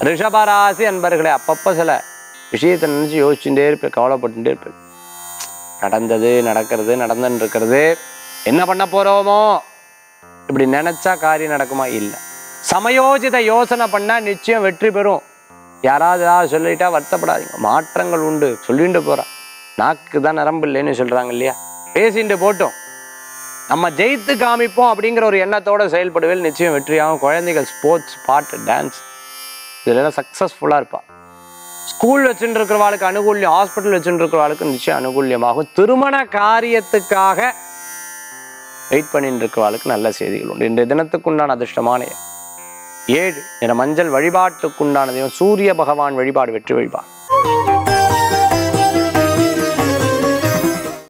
ரிஷபராசி அன்பர்களே அப்பப்போ சில விஷயத்தை நினச்சி யோசிச்சுட்டே இருப்பேன் கவலைப்பட்டுட்டே இருப்பேன் நடந்தது நடக்கிறது நடந்துன்னு இருக்கிறது என்ன பண்ண போறோமோ இப்படி நினைச்சா காரியம் நடக்குமா இல்லை சமயோஜித யோசனை பண்ணா நிச்சயம் வெற்றி பெறும் யாராவது ஏதாவது சொல்லிட்டா வருத்தப்படாதீங்க மாற்றங்கள் உண்டு சொல்லிட்டு போறா நாக்கு தான் நரம்பு இல்லைன்னு சொல்றாங்க இல்லையா பேசிட்டு போட்டோம் நம்ம ஜெயித்து காமிப்போம் அப்படிங்கிற ஒரு எண்ணத்தோட செயல்படுவேல் நிச்சயம் வெற்றியாகும் குழந்தைகள் ஸ்போர்ட்ஸ் பாட்டு டான்ஸ் இதெல்லாம் சக்ஸஸ்ஃபுல்லாக இருப்பா ஸ்கூல் வச்சுட்டு இருக்கிறவாளுக்கு அனுகூல்யம் ஹாஸ்பிட்டல் வச்சுட்டு இருக்கிறவாளுக்கு நிச்சயம் அனுகூல்யமாகும் திருமண காரியத்துக்காக வெயிட் பண்ணிட்டு இருக்கிறவாளுக்கு நல்ல செய்திகள் உண்டு இன்றைய தினத்துக்குண்டான அதிர்ஷ்டமான எண் ஏழு நிற மஞ்சள் வழிபாட்டுக்குண்டான தெய்வம் சூரிய பகவான் வழிபாடு வெற்றி வழிபாடு